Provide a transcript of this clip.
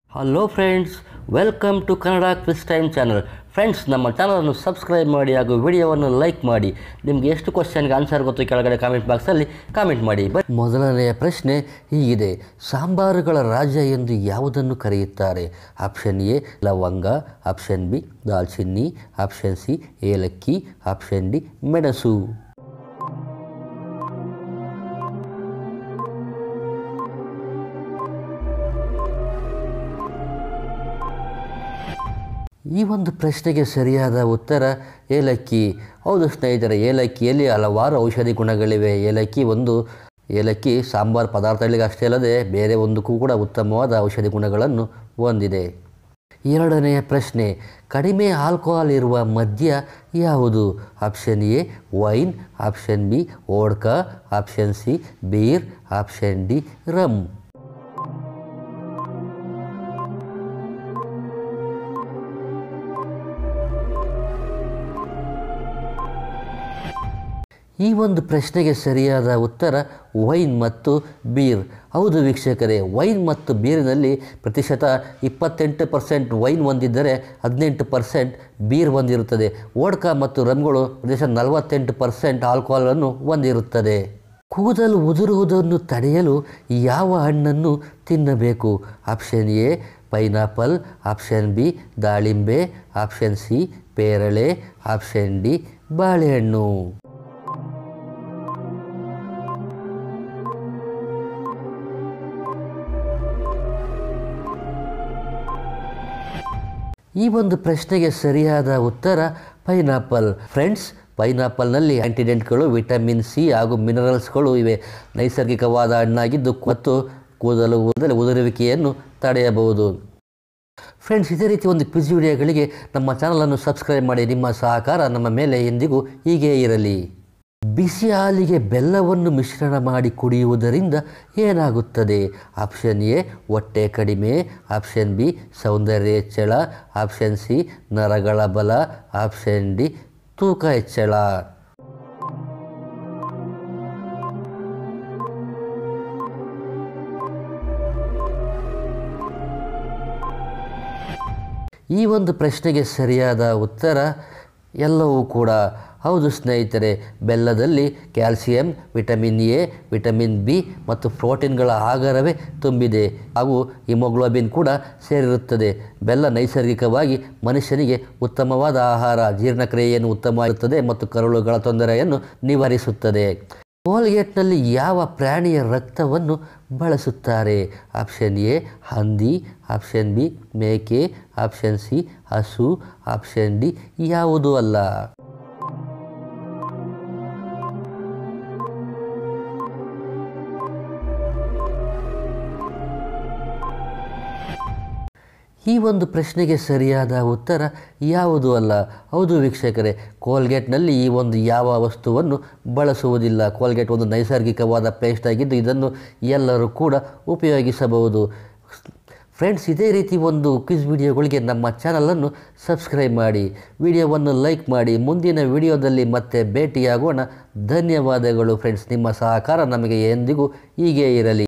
hello friends welcome to Kannada quiz time channel friends ನಮ್ಮ ಚಾನಲನ್ನು subscribe ಮಾಡಿ ಹಾಗೂ ವಿಡಿಯೋವನ್ನು ಲೈಕ್ ಮಾಡಿ ನಿಮಗೆ ಎಷ್ಟು ಕ್ವಶನ್ಗೆ ಆನ್ಸರ್ ಗೊತ್ತು ಕೆಳಗಡೆ ಕಾಮೆಂಟ್ ಬಾಕ್ಸಲ್ಲಿ ಕಾಮೆಂಟ್ ಮಾಡಿ ಬಟ್ ಮೊದಲನೆಯ ಪ್ರಶ್ನೆ ಹೀಗಿದೆ ಸಾಂಬಾರುಗಳ ರಾಜ ಎಂದು ಯಾವುದನ್ನು ಕರೆಯುತ್ತಾರೆ ಆಪ್ಷನ್ ಎ ಲವಂಗ ಆಪ್ಷನ್ ಬಿ ದಾಲ್ಚಿನ್ನಿ ಆಪ್ಷನ್ ಸಿ ಏಲಕ್ಕಿ ಆಪ್ಷನ್ ಡಿ ಮೆಣಸು ಈ ಒಂದು ಪ್ರಶ್ನೆಗೆ ಸರಿಯಾದ ಉತ್ತರ ಏಲಕ್ಕಿ ಹೌದು ಸ್ನೇಹಿತರೆ ಏಲಕ್ಕಿಯಲ್ಲಿ ಹಲವಾರು ಔಷಧಿ ಗುಣಗಳಿವೆ ಏಲಕ್ಕಿ ಒಂದು ಏಲಕ್ಕಿ ಸಾಂಬಾರು ಪದಾರ್ಥಗಳಿಗೆ ಅಷ್ಟೇ ಅಲ್ಲದೆ ಬೇರೆ ಒಂದಕ್ಕೂ ಕೂಡ ಉತ್ತಮವಾದ ಔಷಧಿ ಗುಣಗಳನ್ನು ಹೊಂದಿದೆ ಎರಡನೆಯ ಪ್ರಶ್ನೆ ಕಡಿಮೆ ಆಲ್ಕೋಹಾಲ್ ಇರುವ ಮದ್ಯ ಯಾವುದು option A wine option B vodka option C beer option D rum ಈ ಒಂದು ಪ್ರಶ್ನೆಗೆ ಸರಿಯಾದ ಉತ್ತರ ವೈನ್ ಮತ್ತು ಬೀರ್ ಹೌದು ವೀಕ್ಷಕರೇ ವೈನ್ ಮತ್ತು ಬೀರಿನಲ್ಲಿ ಪ್ರತಿಶತ ಇಪ್ಪತ್ತೆಂಟು ಪರ್ಸೆಂಟ್ ವೈನ್ ಹೊಂದಿದ್ದರೆ ಹದಿನೆಂಟು ಪರ್ಸೆಂಟ್ ಬೀರ್ ಹೊಂದಿರುತ್ತದೆ ಓಡ್ಕಾ ಮತ್ತು ರಮ್ಗಳು ಪ್ರತಿಶತ ನಲವತ್ತೆಂಟು ಪರ್ಸೆಂಟ್ ಆಲ್ಕೋಹಾಲನ್ನು ಹೊಂದಿರುತ್ತದೆ ಕೂದಲು ಉದುರುವುದನ್ನು ತಡೆಯಲು ಯಾವ ಹಣ್ಣನ್ನು ತಿನ್ನಬೇಕು option A pineapple option B ದಾಳಿಂಬೆ ಆಪ್ಷನ್ ಸಿ ಪೇರಳೆ ಆಪ್ಷನ್ ಡಿ ಬಾಳೆಹಣ್ಣು ಈ ಒಂದು ಪ್ರಶ್ನೆಗೆ ಸರಿಯಾದ ಉತ್ತರ ಪೈನಾಪಲ್ ಫ್ರೆಂಡ್ಸ್ ಪೈನಾಪಲ್ನಲ್ಲಿ ಆ್ಯಂಟಿಡೆಂಟ್ಗಳು ವಿಟಮಿನ್ ಸಿ ಹಾಗೂ ಮಿನರಲ್ಸ್ಗಳು ಇವೆ ನೈಸರ್ಗಿಕವಾದ ಹಣ್ಣಾಗಿದ್ದು ಮತ್ತು ಕೂದಲು ಕೂದಲು ಉದುರುವಿಕೆಯನ್ನು ತಡೆಯಬಹುದು ಫ್ರೆಂಡ್ಸ್ ಇದೇ ರೀತಿ ಒಂದು ಕ್ವಿಜ್ ವಿಡಿಯೋಗಳಿಗೆ ನಮ್ಮ ಚಾನಲನ್ನು ಸಬ್ಸ್ಕ್ರೈಬ್ ಮಾಡಿ ನಿಮ್ಮ ಸಹಕಾರ ನಮ್ಮ ಮೇಲೆ ಎಂದಿಗೂ ಹೀಗೇ ಇರಲಿ ಬಿಸಿ ಹಾಲಿಗೆ ಬೆಲ್ಲವನ್ನು ಮಿಶ್ರಣ ಮಾಡಿ ಕುಡಿಯುವುದರಿಂದ ಏನಾಗುತ್ತದೆ ಆಪ್ಷನ್ ಎ ಹೊಟ್ಟೆ ಕಡಿಮೆ ಆಪ್ಷನ್ ಬಿ ಸೌಂದರ್ಯ ಹೆಚ್ಚಳ ಆಪ್ಷನ್ ಸಿ ನರಗಳ ಬಲ ಆಪ್ಷನ್ ಡಿ ತೂಕ ಹೆಚ್ಚಳ ಈ ಒಂದು ಪ್ರಶ್ನೆಗೆ ಸರಿಯಾದ ಉತ್ತರ ಎಲ್ಲವೂ ಕೂಡ ಹೌದು ಸ್ನೇಹಿತರೆ ಬೆಲ್ಲದಲ್ಲಿ calcium vitamin A vitamin B ಮತ್ತು ಪ್ರೋಟೀನ್ಗಳ ಆಗರವೇ ತುಂಬಿದೆ ಹಾಗೂ ಹಿಮೋಗ್ಲೋಬಿನ್ ಕೂಡ ಸೇರಿರುತ್ತದೆ ಬೆಲ್ಲ ನೈಸರ್ಗಿಕವಾಗಿ ಮನುಷ್ಯನಿಗೆ ಉತ್ತಮವಾದ ಆಹಾರ ಜೀರ್ಣಕ್ರಿಯೆಯನ್ನು ಉತ್ತಮವಾಗಿರುತ್ತದೆ ಮತ್ತು ಕರುಳುಗಳ ತೊಂದರೆಯನ್ನು ನಿವಾರಿಸುತ್ತದೆ ಕೋಲ್ಗೇಟ್ನಲ್ಲಿ ಯಾವ ಪ್ರಾಣಿಯ ರಕ್ತವನ್ನು ಬಳಸುತ್ತಾರೆ ಆಪ್ಷನ್ ಎ ಹಂದಿ ಆಪ್ಷನ್ ಬಿ ಮೇಕೆ ಆಪ್ಷನ್ ಸಿ ಹಸು ಆಪ್ಷನ್ ಡಿ ಯಾವುದೂ ಅಲ್ಲ ಈ ಒಂದು ಪ್ರಶ್ನೆಗೆ ಸರಿಯಾದ ಉತ್ತರ ಯಾವುದು ಅಲ್ಲ ಹೌದು ವೀಕ್ಷಕರೇ ಕೋಲ್ಗೇಟ್ನಲ್ಲಿ ಈ ಒಂದು ಯಾವ ವಸ್ತುವನ್ನು ಬಳಸುವುದಿಲ್ಲ ಕೋಲ್ಗೇಟ್ ಒಂದು ನೈಸರ್ಗಿಕವಾದ ಪೇಸ್ಟ್ ಆಗಿದ್ದು ಇದನ್ನು ಎಲ್ಲರೂ ಕೂಡ ಉಪಯೋಗಿಸಬಹುದು ಫ್ರೆಂಡ್ಸ್ ಇದೇ ರೀತಿ ಒಂದು ಕ್ವಿಜ್ ವಿಡಿಯೋಗಳಿಗೆ ನಮ್ಮ ಚಾನಲನ್ನು ಸಬ್ಸ್ಕ್ರೈಬ್ ಮಾಡಿ ವಿಡಿಯೋವನ್ನು ಲೈಕ್ ಮಾಡಿ ಮುಂದಿನ ವಿಡಿಯೋದಲ್ಲಿ ಮತ್ತೆ ಭೇಟಿಯಾಗೋಣ ಧನ್ಯವಾದಗಳು ಫ್ರೆಂಡ್ಸ್ ನಿಮ್ಮ ಸಹಕಾರ ನಮಗೆ ಎಂದಿಗೂ ಹೀಗೇ ಇರಲಿ